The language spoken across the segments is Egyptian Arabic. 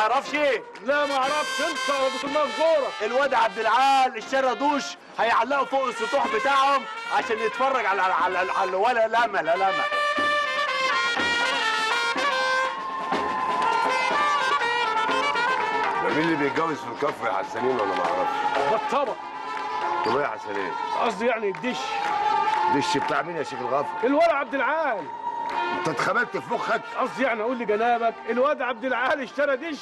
تعرفش ايه لا ما اعرفش انت ابو المنصوره الواد عبد العال اشترى دوش هيعلقوا فوق السطوح بتاعهم عشان يتفرج على على على, على ولا لما لا لما ده مين اللي بيتجوز في الكفر يا حسنين ولا ما اعرفش ده الطبق طب ايه يا حسنين قصدي يعني الدش دش بتاع مين يا شيخ الغفر الولد عبد العال انت اتخبلت في مخك قصدي يعني اقول لجنابك الواد عبد العال اشترى دش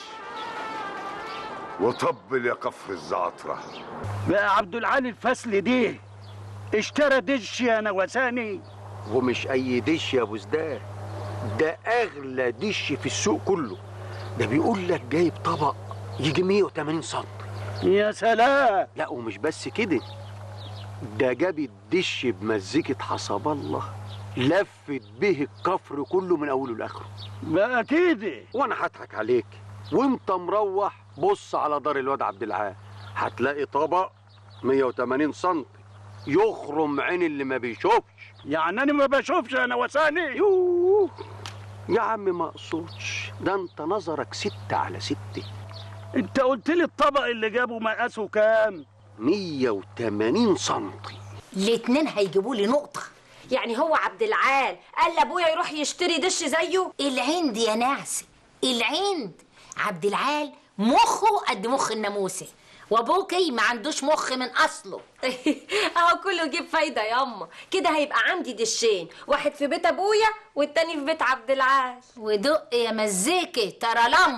وطبل يا كفر الزعتره بقى عبد العال الفصل دي اشترى دش يا نوساني ومش اي دش يا ابو زداد ده اغلى دش في السوق كله ده بيقول لك جايب طبق يجي 180 سم يا سلام لا ومش بس كده ده جاب الدش بمزيكة حسب الله لفت به الكفر كله من اوله لاخره بقى كده وانا هضحك عليك وانت مروح بص على دار الواد عبد العال هتلاقي طبق 180 سم يخرم عين اللي ما بيشوفش يعني انا ما بشوفش يا نوساني يوه يا عم ما اقصدش ده انت نظرك ستة على ستة انت قلت لي الطبق اللي جابه مقاسه كام 180 سنتي الاتنين هيجيبوا لي نقطة يعني هو عبد العال قال لابويا يروح يشتري دش زيه العند يا نعسة العند عبد العال مخه قد مخ الناموسة وابوكي ما عندوش مخ من اصله اهو كله يجيب فايده ياما كده هيبقى عندي دشين واحد في بيت ابويا والتاني في بيت عبد العال ودق يا مزيكي ترلم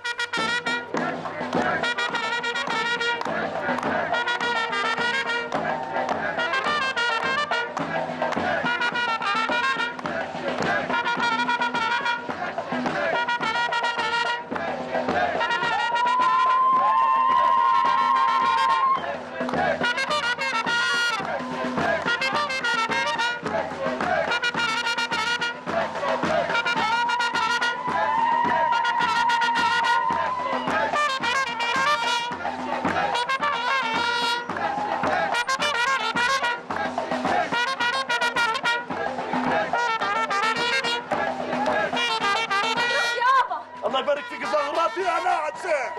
يابا الله يبارك فيك زغراتي انا عدسان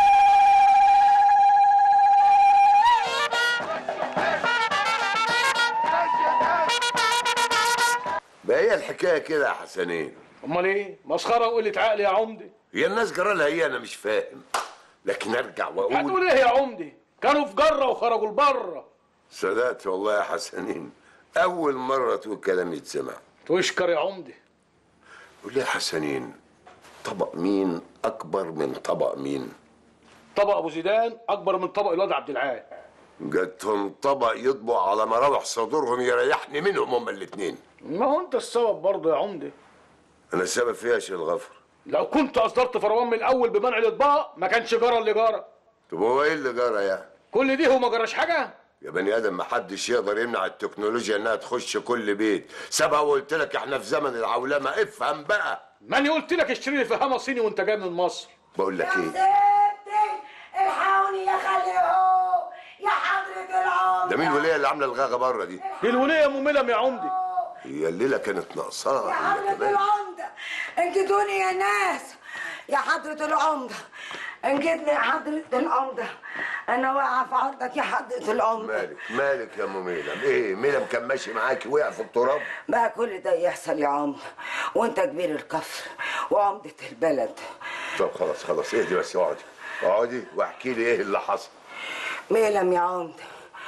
بقى هي الحكايه كده يا حسنين امال ايه مسخره وقله عقل يا عمدي هي الناس جرى لها ايه انا مش فاهم لكن ارجع واقول هتقول ايه يا عمدي كانوا في جره وخرجوا لبره صدقت والله يا حسنين اول مره تقول كلام يتسمع تشكر يا عمدي قول لي يا حسنين طبق مين اكبر من طبق مين طبق ابو زيدان اكبر من طبق الواد عبد العال جاتهم طبق يطبق على مراوح صدورهم يريحني منهم هما الاتنين ما هو انت السبب برضه يا عمدي انا السبب فيها يا شيخ الغفر لو كنت اصدرت فروان من الاول بمنع الاطباق ما كانش جرى اللي جرى طب هو ايه اللي جرى يا كل دي هو ما جراش حاجه يا بني ادم ما حدش يقدر يمنع التكنولوجيا انها تخش كل بيت سبق وقلت لك احنا في زمن العولمه افهم بقى ماني قلت لك اشتري لي فهامه صيني وانت جاي من مصر بقول لك ايه الحقوني يا خليهو يا حضرة العمر ده مين الوليه اللي عامله الغاغه بره دي دي الوليه ام ملم يا عمدي هي الليله كانت ناقصاها يا هي حضرة كمان العمدة انجدوني يا ناس يا حضرة العمدة انجدني يا حضرة العمدة انا واقعة في عرضك يا حضرة العمدة مالك مالك يا ام ميلم ايه ميلم كان ماشي معاكي وقع في التراب بقى كل ده يحصل يا عمدة وانت كبير الكفر وعمدة البلد طب خلاص خلاص اهدي بس اقعدي اقعدي واحكي لي ايه اللي حصل ميلم يا عمدة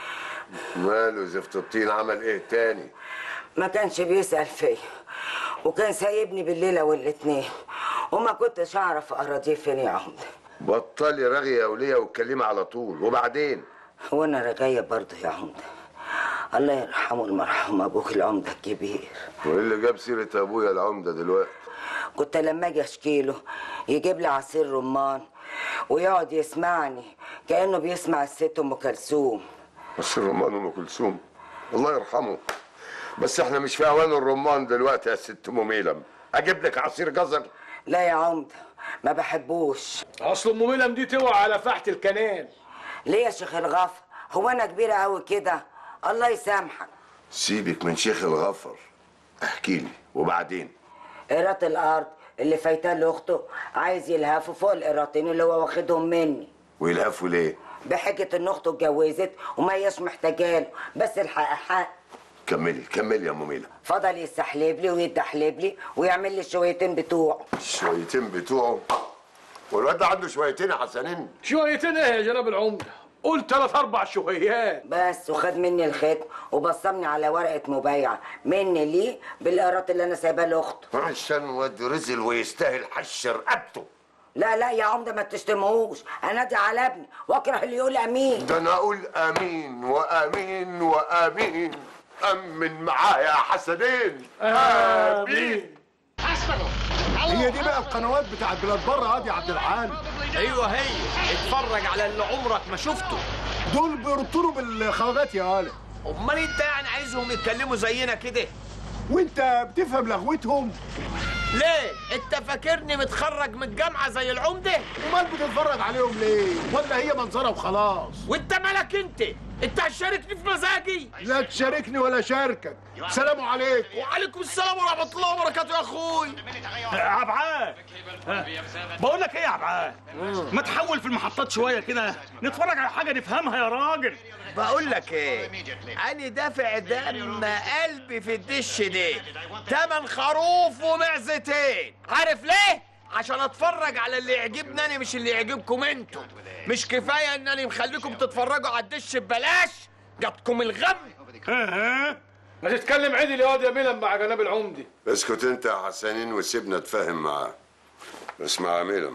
ماله زفت الطين عمل ايه تاني ما كانش بيسأل فيا وكان سايبني بالليلة والاتنين وما كنتش اعرف اراضيه فين يا عمدة بطلي رغي يا وليه واتكلمي على طول وبعدين وانا رجاية برضه يا عمدة الله يرحمه المرحوم ابوك العمدة الكبير وايه اللي جاب سيره ابويا العمده دلوقتي كنت لما اجي اشكي له يجيب لي عصير رمان ويقعد يسمعني كانه بيسمع الست ام كلثوم بس الرمان ام كلثوم الله يرحمه بس احنا مش في اوان الرمان دلوقتي يا ست ام ميلم اجيب لك عصير جزر لا يا عمدة ما بحبوش اصل ام ملم دي توقع على فحت الكنال ليه يا شيخ الغفر هو انا كبيرة قوي كده الله يسامحك سيبك من شيخ الغفر احكي لي وبعدين قيرات الارض اللي فايتاه لاخته عايز يلهفه فوق القراطين اللي هو واخدهم مني ويلهفوا ليه بحجة ان اخته اتجوزت وما هياش محتاجاله بس الحق حق كملي كملي يا ام ميلم فضل يستحلب لي ويتحلب لي ويعمل لي الشويتين بتوعه الشويتين بتوعه والواد ده عنده شويتين يا حسنين شويتين ايه يا جناب العمده قول ثلاث اربع شويات بس وخد مني الختم وبصمني على ورقة مبايعة مني ليه بالقراط اللي انا سايباه لاخته عشان واد رزل ويستاهل حش رقبته لا لا يا عمده ما تشتمهوش انادي على ابني واكره اللي يقول امين ده انا اقول امين وامين وامين امن معاه يا حسنين امين هي دي بقى القنوات بتاعت بلاد بره يا عبد العال ايوه هي اتفرج على اللي عمرك ما شفته دول بيرطلوا بالخواجات يا ولد امال انت يعني عايزهم يتكلموا زينا كده وانت بتفهم لغوتهم ليه انت فاكرني متخرج من الجامعه زي العمده امال بتتفرج عليهم ليه ولا هي منظره وخلاص وانت مالك انت انت هتشاركني في مزاجي لا تشاركني ولا شاركك سلام عليكم وعليكم السلام ورحمه الله وبركاته يا اخوي عبعال بقول لك ايه يا عبعال ما تحول في المحطات شويه كده نتفرج على حاجه نفهمها يا راجل بقول لك ايه انا دافع دم قلبي في الدش دي تمن خروف ومعزتين عارف ليه عشان اتفرج على اللي يعجبني انا مش اللي يعجبكم انتوا مش كفايه ان انا مخليكم تتفرجوا على الدش ببلاش جاتكم الغم ما تتكلم عدل يا واد يا ميلم مع جناب العمده اسكت انت يا حسنين وسيبنا نتفاهم معاه اسمع يا ميلم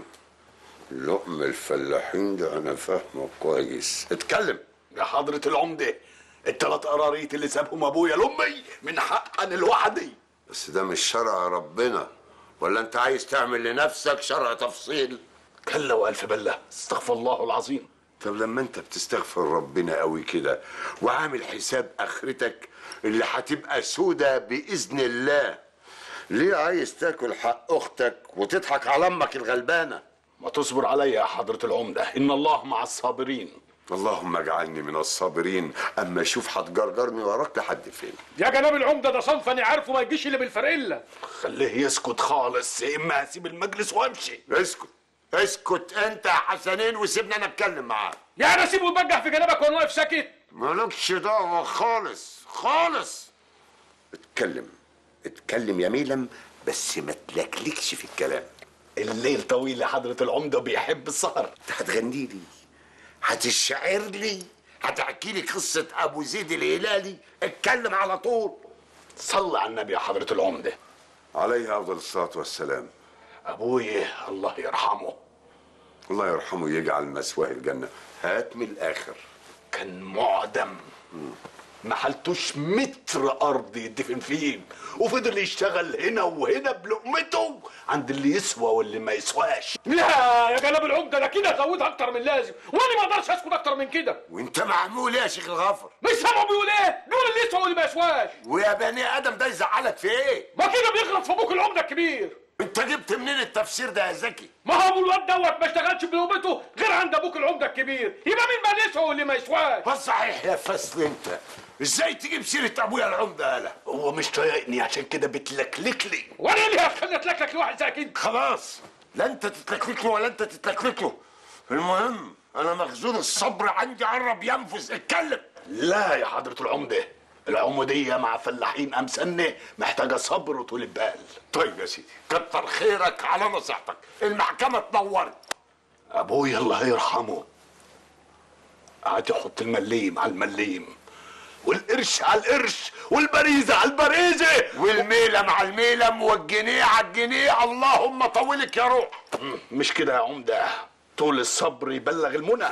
لقم الفلاحين ده انا فاهمه كويس اتكلم يا حضرة العمدة التلات قراريط اللي سابهم ابويا لامي من حق انا لوحدي بس ده مش شرع ربنا ولا انت عايز تعمل لنفسك شرع تفصيل كلا والف بالله استغفر الله العظيم طب لما انت بتستغفر ربنا قوي كده وعامل حساب اخرتك اللي هتبقى سودة باذن الله ليه عايز تاكل حق اختك وتضحك على امك الغلبانه ما تصبر عليا يا حضرة العمدة ان الله مع الصابرين اللهم اجعلني من الصابرين اما اشوف هتجرجرني وراك لحد فين يا جناب العمده ده صنف انا عارفه ما يجيش الا بالفرقله خليه يسكت خالص يا اما هسيب المجلس وامشي اسكت اسكت انت يا حسنين وسيبني انا اتكلم معاه يا انا اسيبه يبجح في جنابك وانا واقف ساكت مالكش دعوه خالص خالص اتكلم اتكلم يا ميلم بس ما تلكلكش في الكلام الليل طويل يا حضرة العمدة وبيحب السهر انت هتغني لي هتشعر لي هتحكي لي قصه ابو زيد الهلالي اتكلم على طول صلى على النبي يا حضرة العمدة عليه افضل الصلاه والسلام ابويا الله يرحمه الله يرحمه يجعل مثواه الجنه هات من الاخر كان معدم ما حلتوش متر ارض يدفن فيه وفضل يشتغل هنا وهنا بلقمته عند اللي يسوى واللي ما يسواش لا يا جناب العمده ده كده زودها اكتر من لازم وانا ما اقدرش اسكت اكتر من كده وانت معمول ايه يا شيخ الغفر مش سامعه بيقول ايه دول اللي يسوى واللي ما يسواش ويا بني ادم ده يزعلك في ايه ما كده بيغلط في ابوك العمده الكبير انت جبت منين التفسير ده يا زكي ما هو ابو الواد دوت ما اشتغلش بلقمته غير عند ابوك العمده الكبير يبقى مين ما اللي يسوى واللي ما يسواش بس صحيح يا فصل انت ازاي تجيب سيره ابويا العمده يالا هو مش طايقني عشان كده بتلكلك لي وانا اللي هتخلي اتلكلك لواحد زي كده خلاص لا انت تتلكلك له ولا انت تتلكلك له المهم انا مخزون الصبر عندي قرب ينفذ اتكلم لا يا حضرة العمدة العمودية مع فلاحين أمثالنا محتاجة صبر وطول بال طيب يا سيدي كتر خيرك على نصيحتك المحكمه اتنورت أبويا الله يرحمه قعد يحط المليم على المليم والقرش على القرش والبريزة على البريزة والميلة مع الميلم والجنيه على الجنيه اللهم طولك يا روح مش كده يا عمدة طول الصبر يبلغ المنى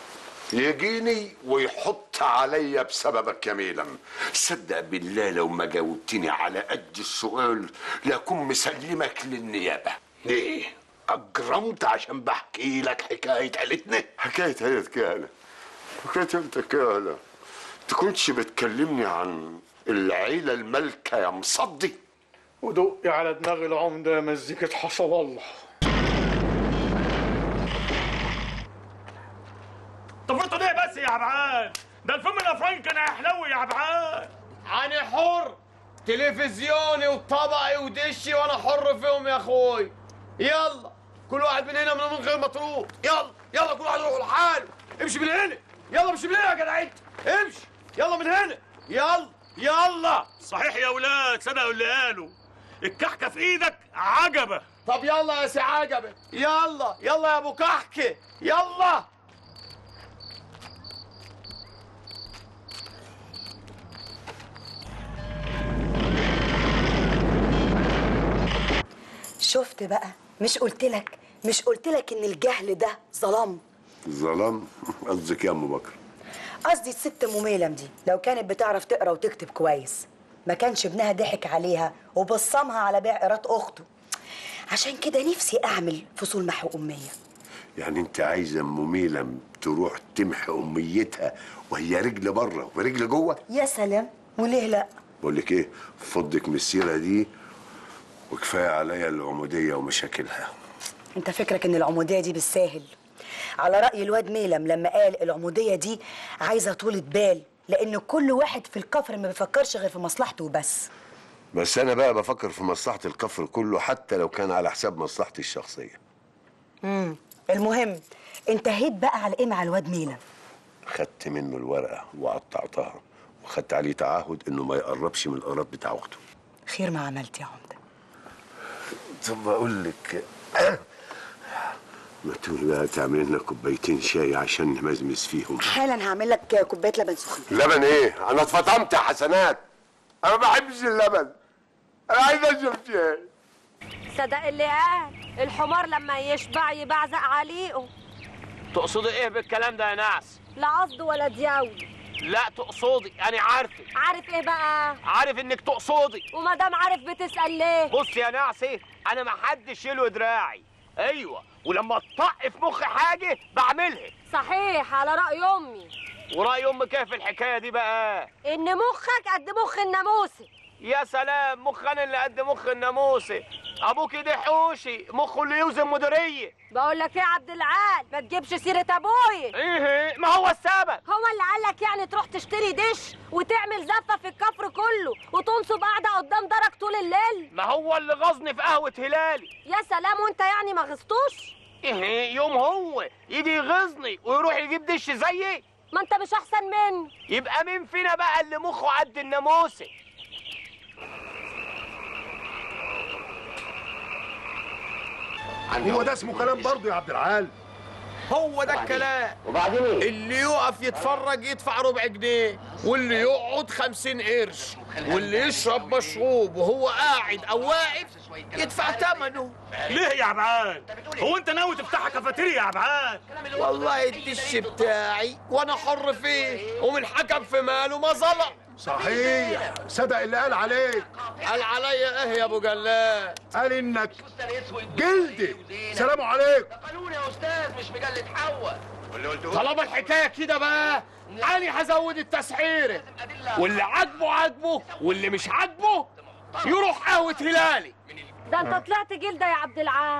يجيني ويحط عليا بسببك يا ميلم صدق بالله لو ما جاوبتني على قد السؤال لاكون مسلمك للنيابه ليه أجرمت عشان بحكي لك حكاية عيلتنا حكايه عيلة كهله حكايه انت كهله تكونش بتكلمني عن العيله المالكه يا مصدي ودقي على دماغ العمده مزيكة حصل الله طب انت ليه بس يا عبعال ده الفيلم الافرنجي كان هيحلو يا عبعال انا حر تلفزيوني وطبقي ودشي وانا حر فيهم يا اخوي يلا كل واحد من هنا من من غير مطرود يلا يلا كل واحد يروح لحاله امشي من هنا يلا امشي من هنا يا جدع انت امشي يلا من هنا يلا يلا صحيح يا ولاد صدقوا اللي قالوا الكحكه في ايدك عجبه طب يلا يا سي عجبه يلا يلا يا ابو كحكه يلا شفت بقى مش قلت لك مش قلت لك ان الجهل ده ظلام ظلام قصدك يا ام بكر قصدي الست ام ميلم دي لو كانت بتعرف تقرا وتكتب كويس ما كانش ابنها ضحك عليها وبصمها على بيع قيراط اخته عشان كده نفسي اعمل فصول محو اميه يعني انت عايزه ام ميلم تروح تمحي اميتها وهي رجل بره ورجل جوه يا سلام وليه لا بقول لك ايه فضك من السيره دي وكفايه عليا العموديه ومشاكلها انت فكرك ان العموديه دي بالساهل على راي الواد ميلم لما قال العموديه دي عايزه طولة بال لان كل واحد في الكفر ما بيفكرش غير في مصلحته وبس بس انا بقى بفكر في مصلحه الكفر كله حتى لو كان على حساب مصلحتي الشخصيه امم المهم انتهيت بقى على ايه مع الواد ميلم خدت منه الورقه وقطعتها وخدت عليه تعهد انه ما يقربش من القراب بتاع اخته خير ما عملت يا عمده طب اقول لك ما تقولي بقى تعملي لنا كوبايتين شاي عشان نمزمز فيهم حالا هعمل لك كوبايه لبن سخن لبن ايه انا اتفطمت يا حسنات انا ما بحبش اللبن انا عايز اشرب شاي صدق اللي قال الحمار لما يشبع يبعزق عليقه تقصدي ايه بالكلام ده يا ناس لا قصد ولا دياول لا تقصدي انا عارفك عارف ايه بقى عارف انك تقصدي وما دام عارف بتسال ليه بص يا نعسي انا ما حدش يلو دراعي ايوه ولما تطق في مخي حاجه بعملها صحيح على راي امي وراي امك ايه في الحكايه دي بقى ان مخك قد مخ الناموسي يا سلام مخ انا اللي قد مخ الناموسي ابوكي ده حوشي مخه اللي يوزن مديريه بقول لك ايه يا عبد العال ما تجيبش سيره ابويا ايه ما هو السبب هو اللي قال لك يعني تروح تشتري دش وتعمل زفه في الكفر كله وتنصب قاعده قدام دارك طول الليل ما هو اللي غزني في قهوه هلالي يا سلام وانت يعني ما غصتوش ايه يوم هو يجي يغزني ويروح يجيب دش زيي ما انت مش احسن مني يبقى مين فينا بقى اللي مخه قد الناموسي هو ده اسمه كلام برضه يا عبد العال هو ده الكلام وبعدين اللي يقف يتفرج يدفع ربع جنيه واللي يقعد خمسين قرش واللي يشرب مشروب وهو قاعد او واقف يدفع ثمنه ليه يا عبعان هو انت ناوي تفتحها كافيتيريا يا عبعان والله الدش بتاعي وانا حر فيه ومن حكم في ماله ما ظلم صحيح صدق اللي قال عليك قال عليا ايه يا ابو جلاد قال انك جلدي سلام عليكم قانون يا استاذ مش مجله حوا طالما الحكايه كده بقى انا هزود التسعيره واللي عاجبه عاجبه واللي مش عاجبه يروح قهوه هلالي ده انت طلعت جلده يا عبد العال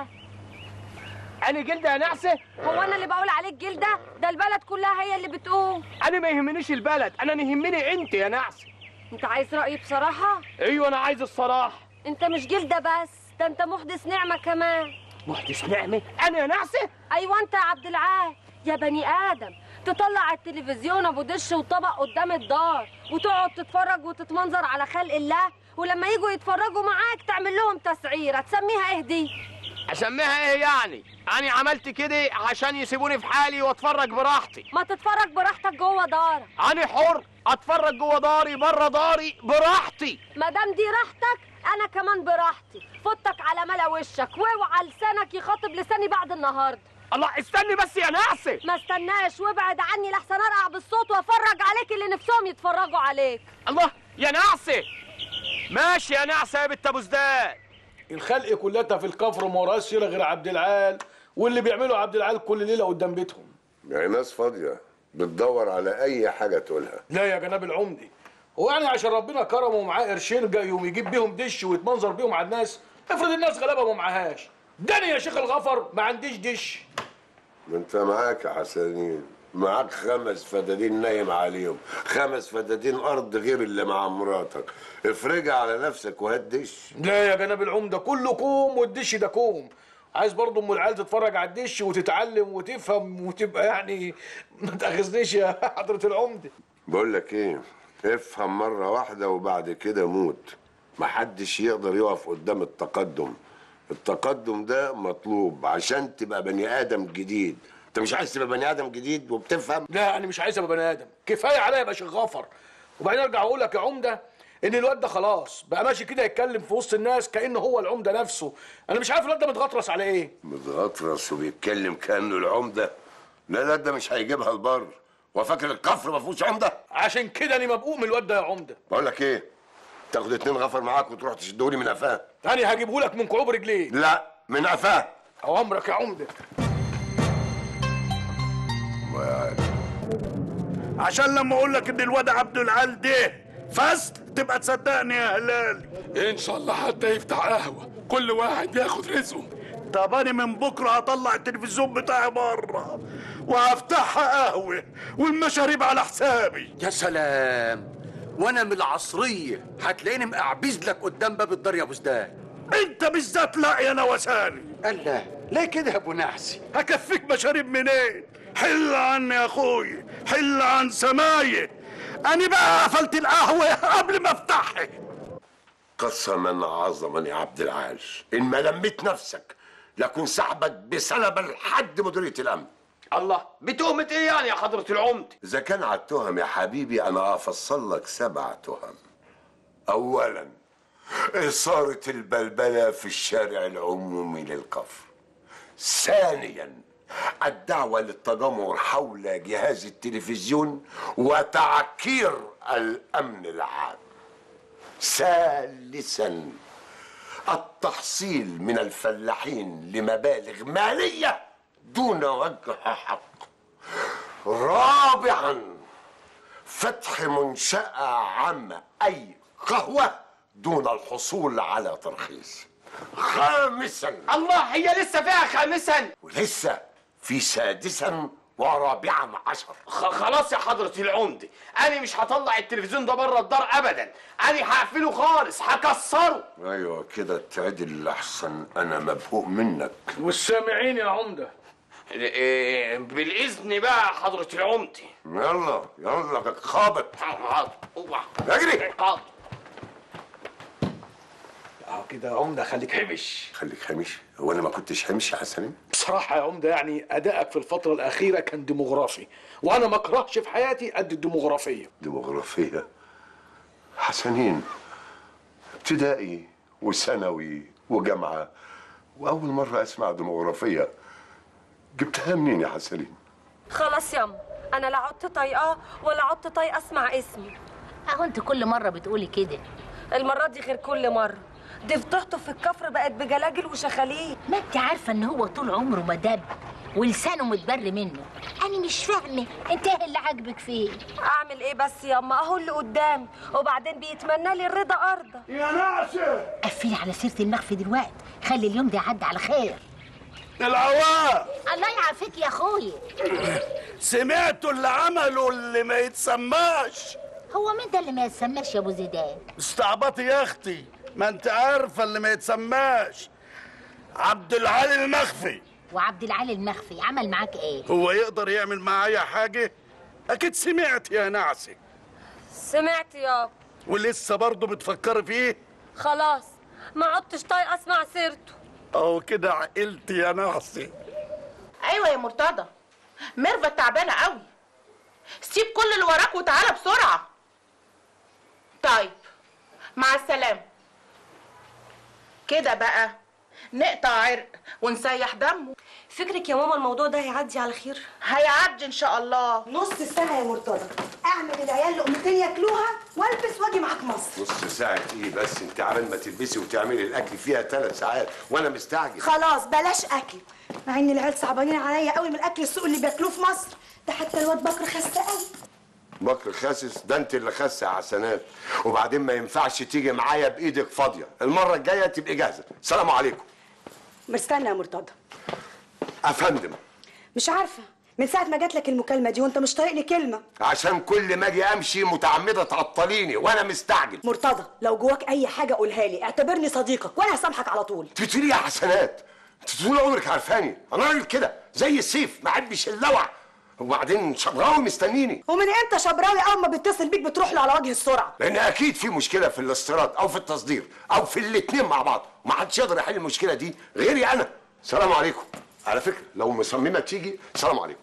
انا جلده يا نعسه هو انا اللي بقول عليك جلده ده البلد كلها هي اللي بتقول انا ما يهمنيش البلد انا يهمني انت يا نعسه انت عايز رايي بصراحه ايوه انا عايز الصراحه انت مش جلده بس ده انت محدث نعمه كمان محدث نعمه انا يا نعسه ايوه انت يا عبد العال يا بني ادم تطلع التلفزيون ابو دش وطبق قدام الدار وتقعد تتفرج وتتمنظر على خلق الله ولما يجوا يتفرجوا معاك تعمل لهم تسعيره تسميها ايه دي اسميها ايه يعني انا عملت كده عشان يسيبوني في حالي واتفرج براحتي ما تتفرج براحتك جوه دارك انا حر اتفرج جوه داري بره داري براحتي ما دام دي راحتك انا كمان براحتي فوتك على ملا وشك واوعى لسانك يخاطب لساني بعد النهارده الله استني بس يا نعسه ما استناش وابعد عني لحسن ارقع بالصوت وافرج عليك اللي نفسهم يتفرجوا عليك الله يا نعسه ماشي يا نعسه يا بنت ابو زداد الخلق كلها في الكفر ما وراهاش سيره غير عبد العال واللي بيعملوا عبد العال كل ليله قدام بيتهم يعني ناس فاضيه بتدور على اي حاجه تقولها لا يا جناب العمدي هو يعني عشان ربنا كرمه ومعاه قرشين جاي يوم يجيب بيهم دش ويتمنظر بيهم على الناس افرض الناس غلابه وما معاهاش ده أنا يا شيخ الغفر ما عنديش دش ما انت معاك يا حسنين معاك خمس فدادين نايم عليهم خمس فدادين ارض غير اللي مع مراتك افرجها على نفسك وهدش لا يا جناب العمده كله كوم والدش ده كوم عايز برضه ام العيال تتفرج على الدش وتتعلم وتفهم وتبقى يعني ما تاخذنيش يا حضره العمده بقول لك ايه افهم مرة واحدة وبعد كده موت محدش يقدر يقف قدام التقدم التقدم ده مطلوب عشان تبقى بني آدم جديد انت مش عايز تبقى بني آدم جديد وبتفهم لا انا مش عايز ابقى بني ادم كفايه عليا ابقى شيخ غفر وبعدين ارجع اقول لك يا عمده ان الواد ده خلاص بقى ماشي كده يتكلم في وسط الناس كانه هو العمده نفسه انا مش عارف الواد ده متغطرس على ايه متغطرس وبيتكلم كأنه العمدة لا لا ده مش هيجيبها البر وفاكر الكفر ما فيهوش عمدة عشان كده انا مبقوق من الواد ده يا عمده بقول لك ايه تاخد اتنين غفر معاك وتروح تشدهولي من قفاه انا هجيبه لك من كعوب رجليه لا من قفاه اوامرك يا عمده الله يعالي عشان لما اقول لك ان الواد عبد العال ده فصل تبقى تصدقني يا هلال ان شاء الله حتى يفتح قهوه كل واحد ياخد رزقه طب انا من بكره هطلع التلفزيون بتاعي بره وهفتحها قهوه والمشاريب على حسابي يا سلام وانا من العصريه هتلاقيني مقعبز لك قدام باب الدار يا ابو زدان انت بالذات لا يا نوساني الله ليه كده يا ابو نحسي هكفيك مشاريب منين حل عني يا اخوي حل عن سمايه انا بقى قفلت القهوه قبل ما افتحها قسما عظما يا عبد العال ان ما لميت نفسك لكن سحبك بسلبة لحد مديرية الامن الله بتهمة ايه يعني يا حضرة العمد اذا كان على التهم يا حبيبي انا افصل لك سبع تهم اولا اثارة البلبلة في الشارع العمومي للكفر ثانيا الدعوة للتجمهر حول جهاز التلفزيون وتعكير الامن العام ثالثا التحصيل من الفلاحين لمبالغ مالية دون وجه حق رابعا فتح منشأة عامة أي قهوة دون الحصول على ترخيص خامسا الله هي لسه فيها خامسا ولسه في سادسا ورابعا عشر خ- خلاص يا حضرة العمد انا مش هطلع التلفزيون ده بره الدار ابدا انا هقفله خالص هكسره ايوه كده تعدل احسن انا مبهوق منك والسامعين يا عمده إيه، بالاذن بقى يا حضرة العمد يلا يلا خابط حاضر اوعى اجري حاضر اه كده يا عمده خليك حبش خليك حمش هو انا ما كنتش حمش يا حسنين بصراحه يا عمده يعني ادائك في الفتره الاخيره كان ديموغرافي وانا ما اكرهش في حياتي قد الديموغرافيه ديموغرافية حسنين ابتدائي وثانوي وجامعة وأول مرة أسمع ديموغرافية جبتها منين يا حسنين؟ خلاص ياما انا لا عدت طايقاه ولا عدت طايقه اسمع اسمي اهو انت كل مره بتقولي كده المره دي غير كل مره دي فضحته في الكفر بقت بجلاجل وشخاليل ما انت عارفه ان هو طول عمره مدب ولسانه متبر منه انا مش فاهمه انت ايه اللي عاجبك فيه اعمل ايه بس ياما اهو اللي قدامي وبعدين بيتمنى لي الرضا ارضى يا ناصر قفلي على سيره المخفي دلوقتي خلي اليوم ده يعدي على خير العوام الله يعافيك يا اخويا سمعتوا اللي عملوا اللي ما يتسماش هو مين ده اللي ما يتسماش يا ابو زيدان استعبطي يا اختي ما انت عارفه اللي ما يتسماش عبد العالي المخفي وعبد العالي المخفي عمل معاك ايه هو يقدر يعمل معايا حاجه اكيد سمعت يا نعسي سمعت يابا ولسه برضه بتفكري فيه خلاص ما عدتش طايقه اسمع سيرته اهو كده عقلت يا نعسي ايوه يا مرتضى ميرفت تعبانه قوي سيب كل اللي وراك وتعالى بسرعه طيب مع السلامه كده بقى نقطع عرق ونسيح دمه فكرك يا ماما الموضوع ده هيعدي على خير هيعدي ان شاء الله نص سنة يا مرتضى اعمل العيال لقمتين ياكلوها والبس واجي معاك مصر نص ساعة إيه بس أنت عبال ما تلبسي وتعملي الأكل فيها ثلاث ساعات وأنا مستعجل خلاص بلاش اكل مع ان العيال صعبانين عليا قوي من الاكل السوق اللي بياكلوه في مصر ده حتى الواد بكر خس قوي بكر خاسس ده أنت اللي خاسة يا حسنات وبعدين ما ينفعش تيجي معايا بإيدك فاضية المرة الجاية تبقي جاهزة سلام عليكم مستنى يا مرتضى أفندم مش عارفه من ساعه ما جات لك المكالمه دي وانت مش طايق لي كلمه عشان كل ما أجي أمشي متعمدة تعطليني وأنا مستعجل مرتضى لو جواك اي حاجه قولها لي اعتبرني صديقك وانا هسامحك على طول تبتدي يا حسنات انت طول عمرك عارفاني انا راجل كده زي السيف ما احبش اللوع وبعدين شبراوي مستنيني ومن امتى شبراوي اول ما بيتصل بيك بتروح له على وجه السرعه لان اكيد في مشكله في الاستيراد او في التصدير او في الاتنين مع بعض وما حدش يقدر يحل المشكله دي غيري انا سلام عليكم على فكره لو مصممه تيجي سلام عليكم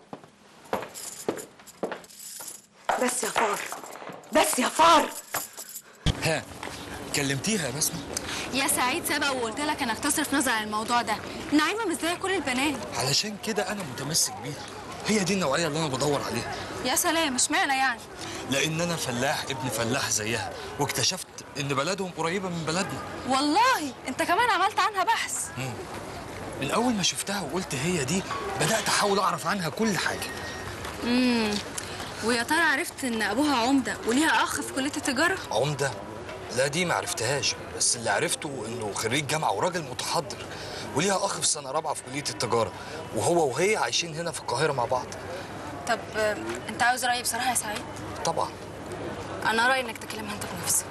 بس يا فار بس يا فار ها كلمتيها يا بسمة يا سعيد سبق وقلت لك انا اختصر نظر عن الموضوع ده نعيمه مش زي كل البنات علشان كده انا متمسك بيها هي دي النوعية اللي انا بدور عليها يا سلام اشمعنى يعني لان انا فلاح ابن فلاح زيها واكتشفت ان بلدهم قريبة من بلدنا والله انت كمان عملت عنها بحث مم. من اول ما شفتها وقلت هي دي بدأت احاول اعرف عنها كل حاجة امم ويا ترى عرفت ان ابوها عمده وليها اخ في كليه التجاره عمدة لا دي ما عرفتهاش بس اللي عرفته انه خريج جامعة وراجل متحضر وليها اخ في سنة رابعة في كلية التجارة وهو وهي عايشين هنا في القاهرة مع بعض طب آه، انت عاوز رايي بصراحه يا سعيد طبعا انا رايي انك تكلمها انت بنفسك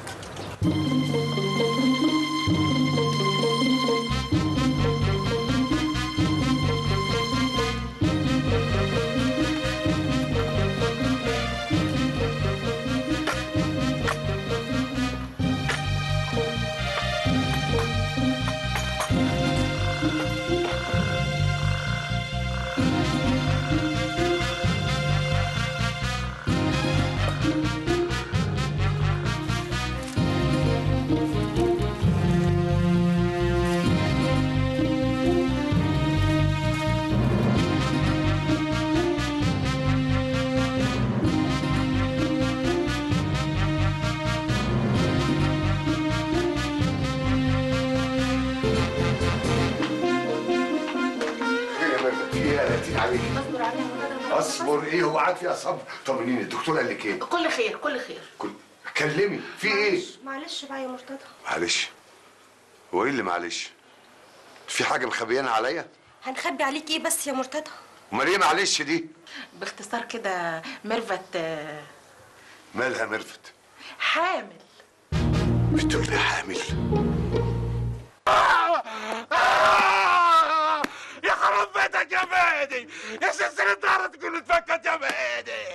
خير يا مرفت في ايه يا لطيف عليك اصبر ايه هو قاعد فيها صبر طمنيني الدكتور قال لك ايه كل خير كل خير كل كلمي في ايه معلش بقى يا مرتضى معلش هو ايه اللي معلش في حاجه مخبيانها عليا هنخبي عليك ايه بس يا مرتضى امال ايه معلش دي باختصار كده ميرفت آه، مالها مرفت حامل بتقول لي حامل يا خراب بيتك يا بيدي يا سلسلة ظهرك تكون اتفكت يا بيدي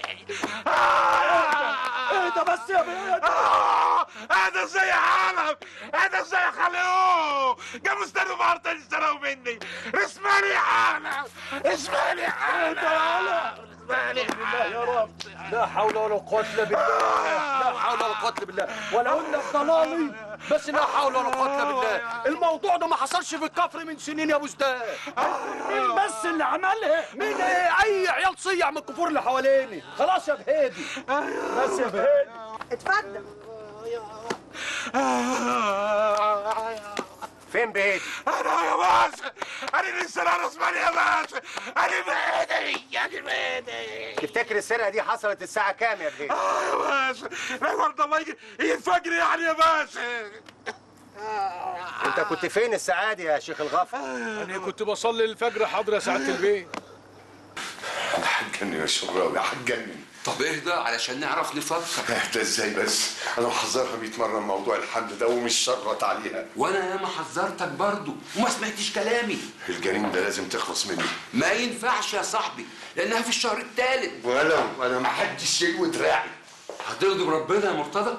اهدى بس يا بيدي هذا زي عالم هذا زي خلقوه قاموا استنوا مرتين اشتروا مني اسمعني يا عالم اسمعني يا عالم اسمعني يا رب لا حول ولا قوة إلا بالله لا حول ولا قوة إلا بالله ولو إن ضلالي بس لا حول ولا قوة إلا بالله الموضوع ده ما حصلش في الكفر من سنين يا أبو زداد مين بس اللي عملها؟ مين إيه؟ أي عيال صيع من الكفور اللي حواليني خلاص يا بهادي بس يا بهادي اتفضل فين بهادي؟ انا يا باشا انا لسه لا رسماني يا باشا انا بيدي انا بيدي تفتكر السرقه دي حصلت الساعه كام يا بهادي؟ اه يا باشا لا يورد الله يجي الفجر يعني يا باشا انت كنت فين الساعه دي يا شيخ الغفر؟ أنا كنت بصلي الفجر حاضر يا سعادة البيت انا هتجنن يا شبراوي هتجنن طب اهدى علشان نعرف نفكر اهدى ازاي بس انا محذرها 100 مره من موضوع الحمل ده ومش شرط عليها وانا ياما حذرتك برضو وما سمعتش كلامي الجريمه ده لازم تخلص مني ما ينفعش يا صاحبي لانها في الشهر الثالث ولو انا ما حدش يلوي دراعي هتغضب ربنا يا مرتضى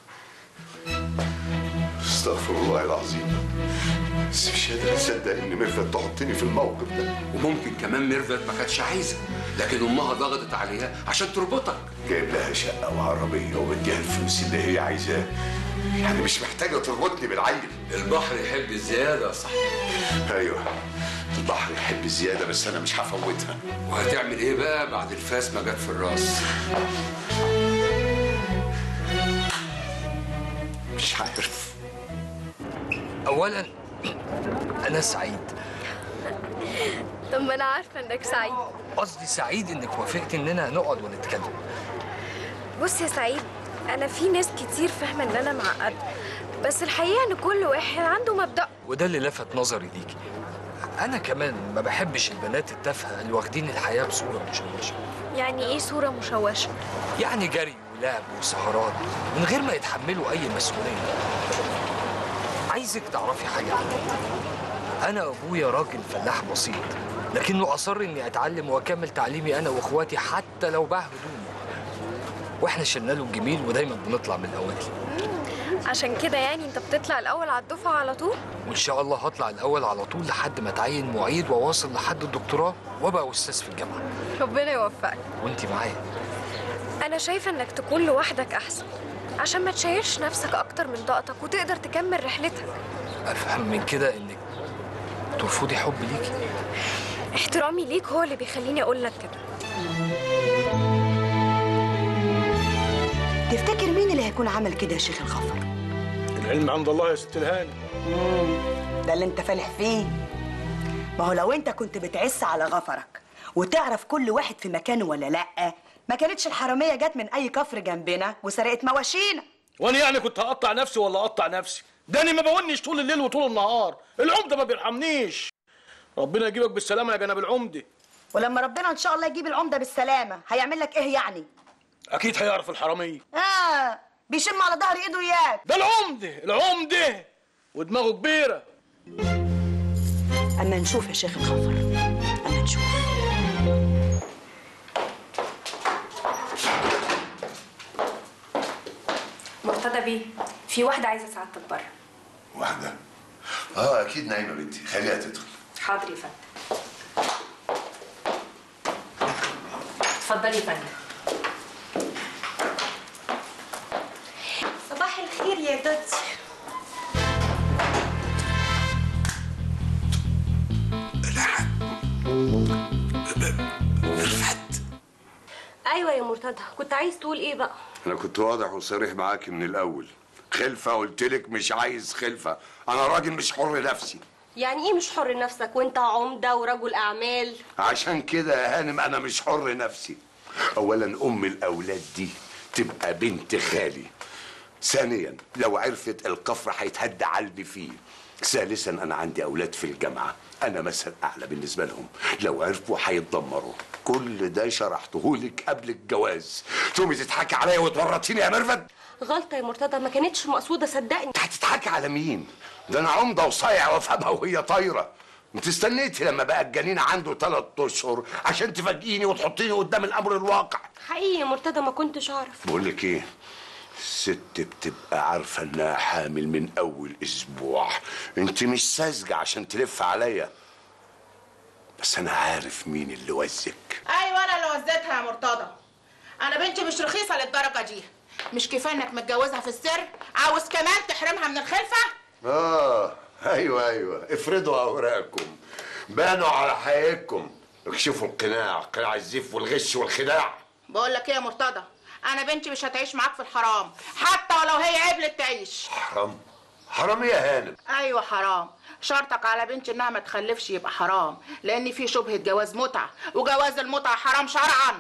استغفر الله العظيم بس مش قادر اصدق ان ميرفت تحطني في الموقف ده وممكن كمان ميرفت ما كانتش عايزه لكن امها ضغطت عليها عشان تربطك جايب لها شقه وعربيه ومديها الفلوس اللي هي عايزاه يعني مش محتاجه تربطني بالعيل البحر يحب الزياده يا صاحبي ايوه البحر يحب الزياده بس انا مش هفوتها وهتعمل ايه بقى بعد الفاس ما جت في الراس مش عارف اولا انا سعيد طب ما انا عارفه انك سعيد قصدي سعيد انك وافقت اننا نقعد ونتكلم بص يا سعيد انا في ناس كتير فاهمه ان انا معقد بس الحقيقه ان كل واحد عنده مبدأ وده اللي لفت نظري ليكي انا كمان ما بحبش البنات التافهه اللي واخدين الحياه بصوره مشوشه يعني ايه صوره مشوشه يعني جري ولعب وسهرات من غير ما يتحملوا اي مسؤوليه عايزك تعرفي حاجه عني انا ابويا راجل فلاح بسيط لكنه اصر اني اتعلم واكمل تعليمي انا واخواتي حتى لو باع هدومه واحنا شلنا له الجميل ودايما بنطلع من الاوائل عشان كده يعني انت بتطلع الاول على الدفعه على طول وان شاء الله هطلع الاول على طول لحد ما اتعين معيد واواصل لحد الدكتوراه وابقى استاذ في الجامعه ربنا يوفقك وانت معايا انا شايفه انك تكون لوحدك احسن عشان ما تشيلش نفسك اكتر من طاقتك وتقدر تكمل رحلتك افهم من كده انك ترفضي حب ليكي احترامي ليك هو اللي بيخليني اقول لك كده تفتكر مين اللي هيكون عمل كده يا شيخ الخفر العلم عند الله يا ست الهاني ده اللي انت فالح فيه ما هو لو انت كنت بتعس على غفرك وتعرف كل واحد في مكانه ولا لا ما كانتش الحراميه جت من اي كفر جنبنا وسرقت مواشينا وانا يعني كنت هقطع نفسي ولا اقطع نفسي ده انا ما بونش طول الليل وطول النهار العمده ما بيرحمنيش ربنا يجيبك بالسلامه يا جناب العمده ولما ربنا ان شاء الله يجيب العمده بالسلامه هيعمل لك ايه يعني اكيد هيعرف الحراميه اه بيشم على ظهر ايده اياك ده العمده العمده ودماغه كبيره اما نشوف يا شيخ الخفر اما نشوف مرتضى بيه في واحده عايزه سعادتك بره واحدة اه اكيد نايمة بنتي خليها تدخل حاضر يا فندم اتفضلي يا فندم صباح الخير يا دوتي ايوه يا مرتضى كنت عايز تقول ايه بقى انا كنت واضح وصريح معاك من الاول خلفة قلت لك مش عايز خلفة انا راجل مش حر نفسي يعني ايه مش حر نفسك وانت عمده ورجل اعمال عشان كده يا هانم انا مش حر نفسي اولا ام الاولاد دي تبقى بنت خالي ثانيا لو عرفت القفر هيتهد قلبي فيه ثالثا انا عندي اولاد في الجامعه انا مثل اعلى بالنسبه لهم لو عرفوا هيتدمروا كل ده شرحته لك قبل الجواز تقومي تضحكي عليا وتورطيني يا ميرفت غلطه يا مرتضى ما كانتش مقصوده صدقني هتضحكي على مين ده انا عمده وصايع وافهمها وهي طايره انت استنيتي لما بقى الجنين عنده ثلاث اشهر عشان تفاجئيني وتحطيني قدام الامر الواقع حقيقي يا مرتضى ما كنتش اعرف بقول لك ايه الست بتبقى عارفه انها حامل من اول اسبوع انت مش ساذجه عشان تلف عليا بس انا عارف مين اللي وزك ايوه انا اللي وزيتها يا مرتضى انا بنتي مش رخيصه للدرجه دي مش كفايه انك متجوزها في السر عاوز كمان تحرمها من الخلفه اه ايوه ايوه افرضوا اوراقكم بانوا على حقيقتكم اكشفوا القناع قناع الزيف والغش والخداع بقول لك ايه يا مرتضى انا بنتي مش هتعيش معاك في الحرام حتى ولو هي عبلت تعيش حرام حرام إيه يا هانم ايوه حرام شرطك على بنتي انها ما تخلفش يبقى حرام لان في شبهه جواز متعه وجواز المتعه حرام شرعا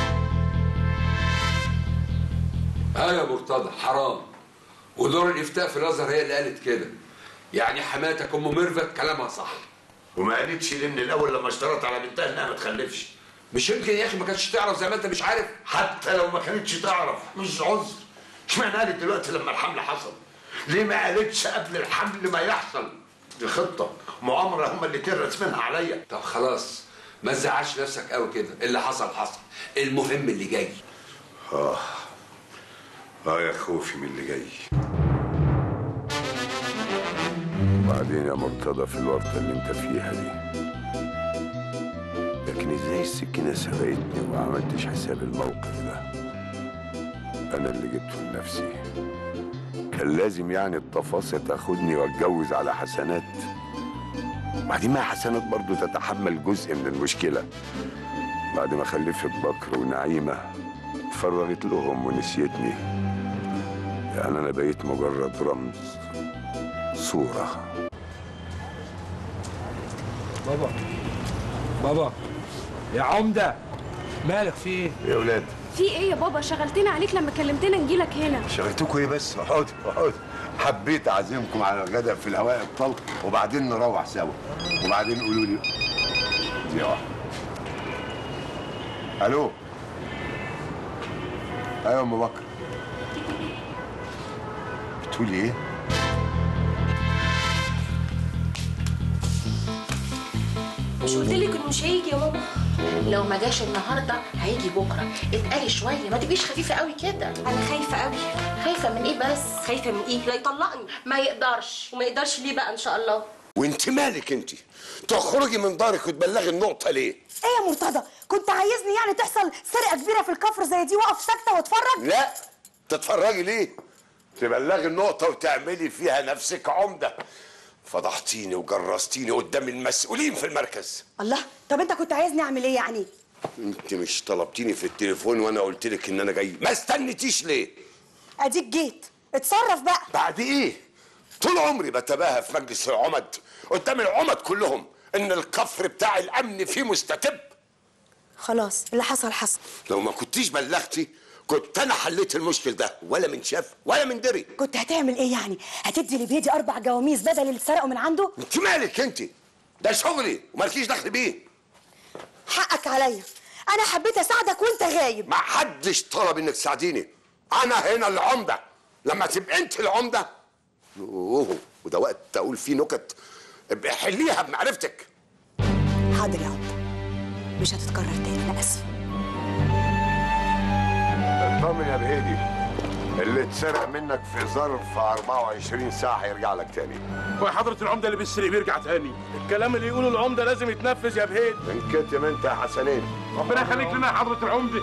اه يا مرتضى حرام ودور الافتاء في الازهر هي اللي قالت كده يعني حماتك ام ميرفت كلامها صح وما قالتش ليه من الاول لما اشترط على بنتها انها ما تخلفش مش يمكن يا اخي ما كانتش تعرف زي ما انت مش عارف حتى لو ما كانتش تعرف مش عذر اشمعنى قالت دلوقتي لما الحمل حصل ليه ما قالتش قبل الحمل ما يحصل دي خطه مؤامره هما الاتنين راسمينها عليا طب خلاص ما تزعلش نفسك قوي كده اللي حصل حصل المهم اللي جاي اه اه يا خوفي من اللي جاي وبعدين يا مرتضى في الورطه اللي انت فيها دي لكن ازاي السكينه سبقتني وما عملتش حساب الموقف ده انا اللي جبته لنفسي كان لازم يعني التفاصيل تاخدني واتجوز على حسنات بعدين ما حسنات برضو تتحمل جزء من المشكله بعد ما خلفت بكر ونعيمه اتفرغت لهم ونسيتني يعني انا بقيت مجرد رمز صوره بابا بابا يا عمدة مالك في ايه؟ يا ولاد في ايه يا بابا شغلتنا عليك لما كلمتنا نجيلك هنا شغلتكم ايه بس اقعدوا اقعدوا حبيت اعزمكم على الغداء في الهواء الطلق وبعدين نروح سوا وبعدين قولوا لي دي واحده الو ايوه يا ام بكر بتقولي ايه مش قلت لك انه مش هيجي يا ماما لو ما جاش النهارده هيجي بكره اتقلي شويه ما تبقيش خفيفه قوي كده انا خايفه قوي خايفه من ايه بس خايفه من ايه لا يطلقني ما يقدرش وما يقدرش ليه بقى ان شاء الله وانت مالك انت تخرجي من دارك وتبلغي النقطه ليه ايه يا مرتضى كنت عايزني يعني تحصل سرقه كبيره في الكفر زي دي واقف ساكته واتفرج لا تتفرجي ليه تبلغي النقطه وتعملي فيها نفسك عمده فضحتيني وجرستيني قدام المسؤولين في المركز الله طب انت كنت عايزني اعمل ايه يعني انت مش طلبتيني في التليفون وانا قلت لك ان انا جاي ما استنيتيش ليه اديك جيت اتصرف بقى بعد ايه طول عمري بتباهى في مجلس العمد قدام العمد كلهم ان الكفر بتاع الامن فيه مستتب خلاص اللي حصل حصل لو ما كنتيش بلغتي كنت انا حليت المشكل ده ولا من شاف ولا من دري كنت هتعمل ايه يعني هتدي لبيدي اربع جواميس بدل اللي اتسرقوا من عنده انت مالك انت ده شغلي ومالكيش دخل بيه حقك عليا انا حبيت اساعدك وانت غايب ما حدش طلب انك تساعديني انا هنا العمده لما تبقى انت العمده اوه وده وقت اقول فيه نكت ابقى حليها بمعرفتك حاضر يا عمده مش هتتكرر تاني انا اسف اطمن يا بهيدي اللي اتسرق منك في ظرف 24 ساعه هيرجع لك تاني وحضرة العمدة اللي بالسرق بيرجع تاني الكلام اللي يقوله العمدة لازم يتنفذ يا بهيد انكتم انت يا حسنين ربنا يخليك لنا يا حضرة العمدة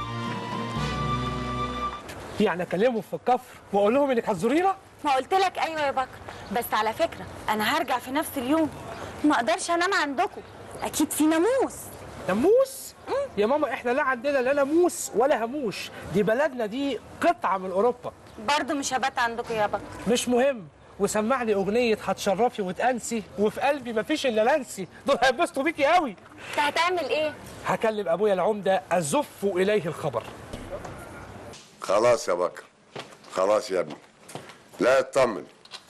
يعني اكلمهم في الكفر واقول لهم انك هتزورينا ما قلت لك ايوه يا بكر بس على فكره انا هرجع في نفس اليوم ما اقدرش انام عندكم اكيد في ناموس ناموس يا ماما احنا لا عندنا لا ناموس ولا هموش دي بلدنا دي قطعه من اوروبا برضه مش هبات عندكم يا بكر مش مهم وسمعني اغنيه هتشرفي وتانسي وفي قلبي مفيش الا لانسي دول هيتبسطوا بيكي قوي انت هتعمل ايه هكلم ابويا العمده ازف اليه الخبر خلاص يا بكر خلاص يا ابني لا اطمن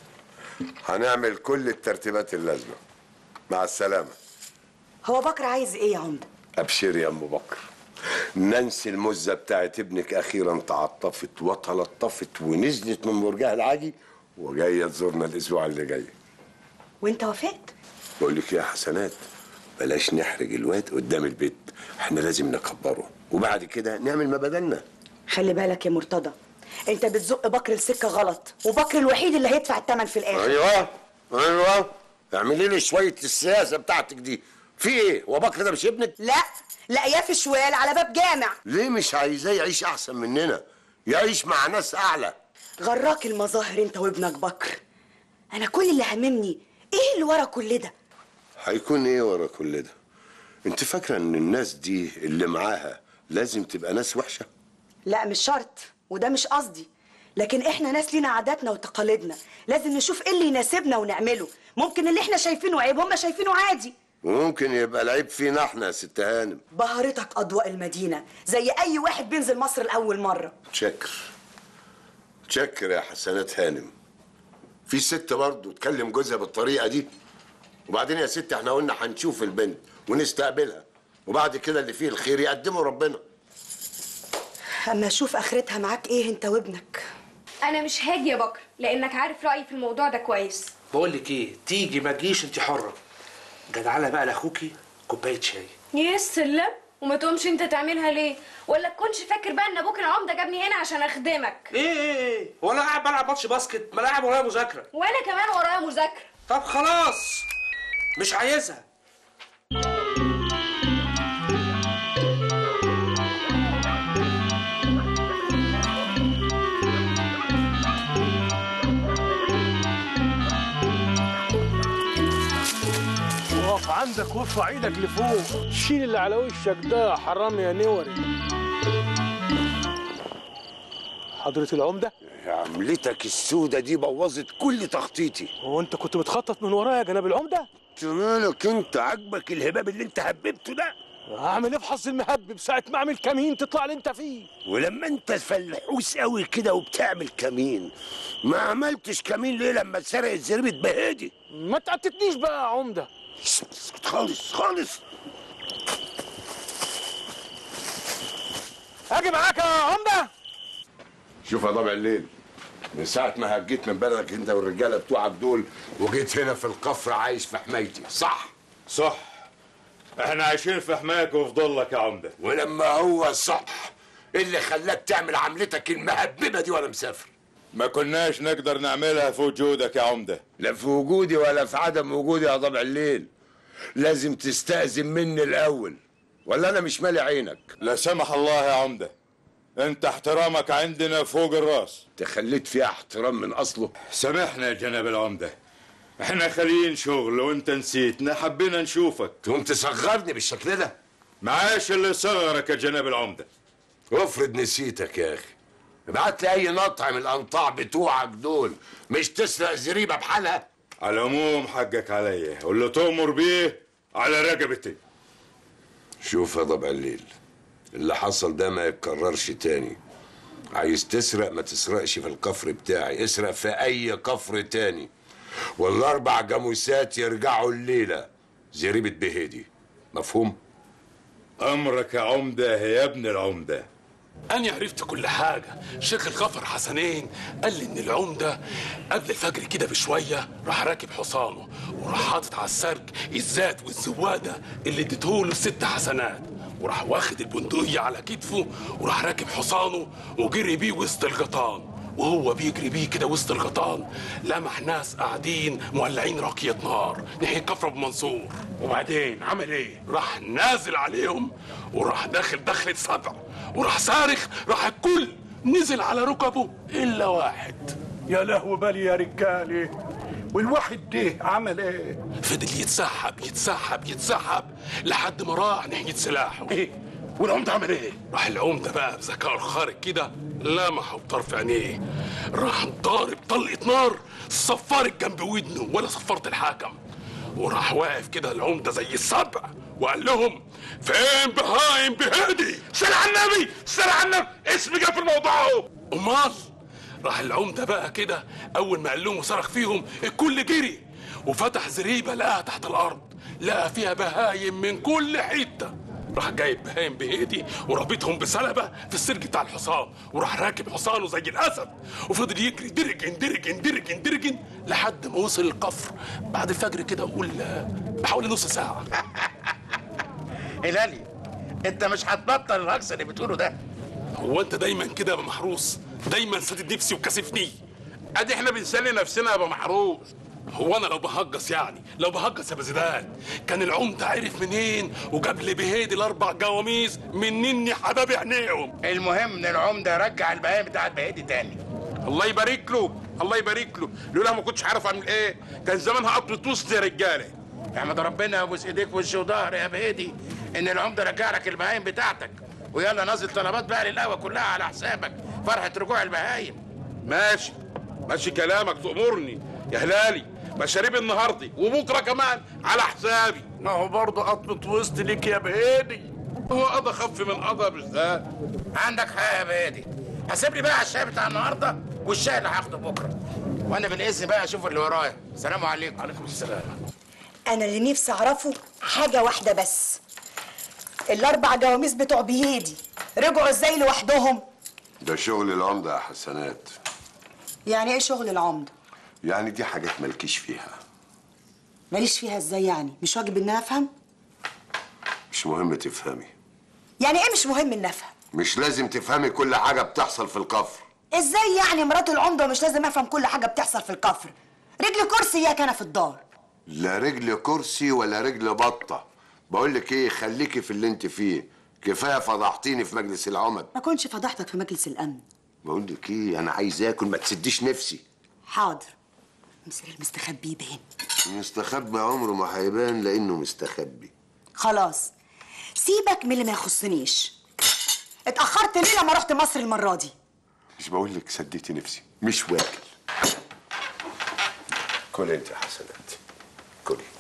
هنعمل كل الترتيبات اللازمه مع السلامه هو بكر عايز ايه يا عمده ابشر يا ام بكر نانسي المزه بتاعت ابنك اخيرا تعطفت وتلطفت ونزلت من برجها العاجي وجايه تزورنا الاسبوع اللي جاي وانت وافقت بقول لك يا حسنات بلاش نحرج الواد قدام البيت احنا لازم نكبره وبعد كده نعمل ما بدلنا خلي بالك يا مرتضى انت بتزق بكر لسكه غلط وبكر الوحيد اللي هيدفع الثمن في الاخر ايوه ايوه اعملي لي شويه السياسه بتاعتك دي في ايه هو بكر ده مش ابنك لا لاقياه في شوال على باب جامع ليه مش عايزاه يعيش احسن مننا يعيش مع ناس اعلى غراك المظاهر انت وابنك بكر انا كل اللي هممني ايه اللي ورا كل ده هيكون ايه ورا كل ده انت فاكره ان الناس دي اللي معاها لازم تبقى ناس وحشه لا مش شرط وده مش قصدي لكن احنا ناس لينا عاداتنا وتقاليدنا لازم نشوف ايه اللي يناسبنا ونعمله ممكن اللي احنا شايفينه عيب هم شايفينه عادي وممكن يبقى العيب فينا احنا يا ست هانم بهرتك اضواء المدينه زي اي واحد بينزل مصر لاول مره شكر شكر يا حسنات هانم في ست برضه تكلم جوزها بالطريقه دي وبعدين يا ست احنا قلنا هنشوف البنت ونستقبلها وبعد كده اللي فيه الخير يقدمه ربنا اما اشوف اخرتها معاك ايه انت وابنك انا مش هاجي يا بكر لانك عارف رايي في الموضوع ده كويس بقول لك ايه تيجي ما تجيش انت حره جدعانه بقى لاخوكي كوبايه شاي يا سلام وما تقومش انت تعملها ليه ولا تكونش فاكر بقى ان ابوك العمده جابني هنا عشان اخدمك ايه ايه ايه هو انا قاعد بلعب ماتش باسكت ما لاعب ورايا مذاكره وانا كمان ورايا مذاكره طب خلاص مش عايزها وقف عندك وارفع ايدك لفوق شيل اللي على وشك ده حرام يا نوري حضرة العمدة عملتك السودة دي بوظت كل تخطيطي هو انت كنت بتخطط من ورايا يا جناب العمدة انت مالك انت عاجبك الهباب اللي انت هببته ده اعمل افحص المهبب ساعة ما اعمل كمين تطلع اللي انت فيه ولما انت فلحوس قوي كده وبتعمل كمين ما عملتش كمين ليه لما اتسرقت زربة بهادي ما تقتتنيش بقى يا عمدة اسكت خالص خالص اجي معاك يا عمدة شوف يا ضبع الليل من ساعة ما هجيت من بلدك انت والرجالة بتوعك دول وجيت هنا في القفر عايش في حمايتي صح؟ صح احنا عايشين في حماك وفي ضلك يا عمده ولما هو صح إيه اللي خلاك تعمل عملتك المهببه دي وانا مسافر ما كناش نقدر نعملها في وجودك يا عمده لا في وجودي ولا في عدم وجودي يا ضبع الليل لازم تستأذن مني الأول ولا أنا مش مالي عينك لا سمح الله يا عمده انت احترامك عندنا فوق الراس تخليت فيها احترام من أصله سامحنا يا جناب العمده احنا خاليين شغل وانت نسيتنا حبينا نشوفك تقوم تصغرني بالشكل ده معاش اللي صغرك يا جناب العمده وافرض نسيتك يا أخي ابعت لي أي نطع من الأنطاع بتوعك دول مش تسرق زريبة بحالها على العموم حقك عليا واللي تؤمر بيه على رقبتي شوف يا ضبع الليل اللي حصل ده ما يتكررش تاني عايز تسرق ما تسرقش في الكفر بتاعي اسرق في اي كفر تاني والاربع جاموسات يرجعوا الليله زريبة بهدي مفهوم امرك يا عمده يا ابن العمده أنا عرفت كل حاجة شيخ الغفر حسنين قال لي إن العمدة قبل الفجر كده بشوية راح راكب حصانه وراح حاطط على السرج الزاد والزوادة اللي اديتهوله الست حسنات وراح واخد البندقية على كتفه وراح راكب حصانه وجري بيه وسط الغيطان وهو بيجري بيه كده وسط الغيطان لمح ناس قاعدين مولعين راكية نار ناحية كفر ابو منصور وبعدين عمل ايه؟ راح نازل عليهم وراح داخل دخلة سبع وراح صارخ راح الكل نزل على ركبه الا واحد يا لهو بالي يا رجالي والواحد ده عمل ايه؟ فضل يتسحب يتسحب يتسحب لحد ما راح ناحية سلاحه ايه؟ والعمدة عمل ايه؟ راح العمدة بقى بذكاء خارق كده لمحه بطرف عينيه راح ضارب طلقة نار صفرت جنب ودنه ولا صفرت الحاكم وراح واقف كده العمدة زي السبع وقال لهم فين بهايم بهادي سلع على النبي سلع على النبي اسمي جه في الموضوع اهو امال راح العمدة بقى كده أول ما قال لهم وصرخ فيهم الكل جري وفتح زريبة لقاها تحت الأرض لقى فيها بهايم من كل حتة راح جايب بهايم بإيدي ورابطهم بسلبة في السرج بتاع الحصان وراح راكب حصانه زي الأسد وفضل يجري درجن درجن درجن درجن لحد ما وصل القفر بعد الفجر كده أقول بحوالي نص ساعة هلالي انت مش هتبطل الهجص اللي بتقوله ده هو أنت دايما كده يا أبو محروس دايما سادد نفسي وكاسفني ادي احنا بنسلي نفسنا يا ابو محروس هو انا لو بهجص يعني لو بهجص يا بزيدان كان العمده عرف منين وجاب لي بهيدي الاربع جواميس منني حباب عينيهم المهم ان العمده يرجع البهايم بتاعت بهادي تاني الله يبارك له الله يبارك له لولا ما كنتش عارف اعمل ايه كان زمانها قطرة وسط يا رجاله احمد ربنا ابوس ايديك وش وظهر يا بهادي ان العمده رجع لك البهايم بتاعتك ويلا نازل طلبات بقى للقهوه كلها على حسابك فرحه رجوع البهايم ماشي ماشي كلامك تأمرني يا هلالي مشاريب النهارده وبكره كمان على حسابي ما هو برضه قطمة وسط ليك يا بهادي هو قضى خف من قضى بالذات عندك حق يا بهادي هسيب لي بقى على الشاي بتاع النهارده والشاي اللي هاخده بكره وانا بالاذن بقى اشوف اللي ورايا سلام عليكم عليكم السلام انا اللي نفسي اعرفه حاجه واحده بس الاربع جواميس بتوع بهيدي رجعوا ازاي لوحدهم ده شغل العمدة يا حسنات يعني ايه شغل العمده يعني دي حاجات مالكيش فيها ماليش فيها ازاي يعني مش واجب ان انا افهم مش مهم تفهمي يعني ايه مش مهم ان افهم مش لازم تفهمي كل حاجة بتحصل في الكفر ازاي يعني مرات العمده ومش لازم افهم كل حاجه بتحصل في الكفر رجل كرسي اياك انا في الدار لا رجل كرسي ولا رجل بطة بقول لك ايه خليكي في اللي انت فيه كفايه فضحتيني في مجلس العمد ما كنتش فضحتك في مجلس الامن بقول لك ايه انا عايز اكل ما تسديش نفسي حاضر مثل المستخبي يبان مستخبي عمره ما هيبان لانه مستخبي خلاص سيبك من اللي ما يخصنيش اتاخرت ليه لما رحت مصر المره دي مش بقول لك سديتي نفسي مش واكل كل انت يا حسنات كل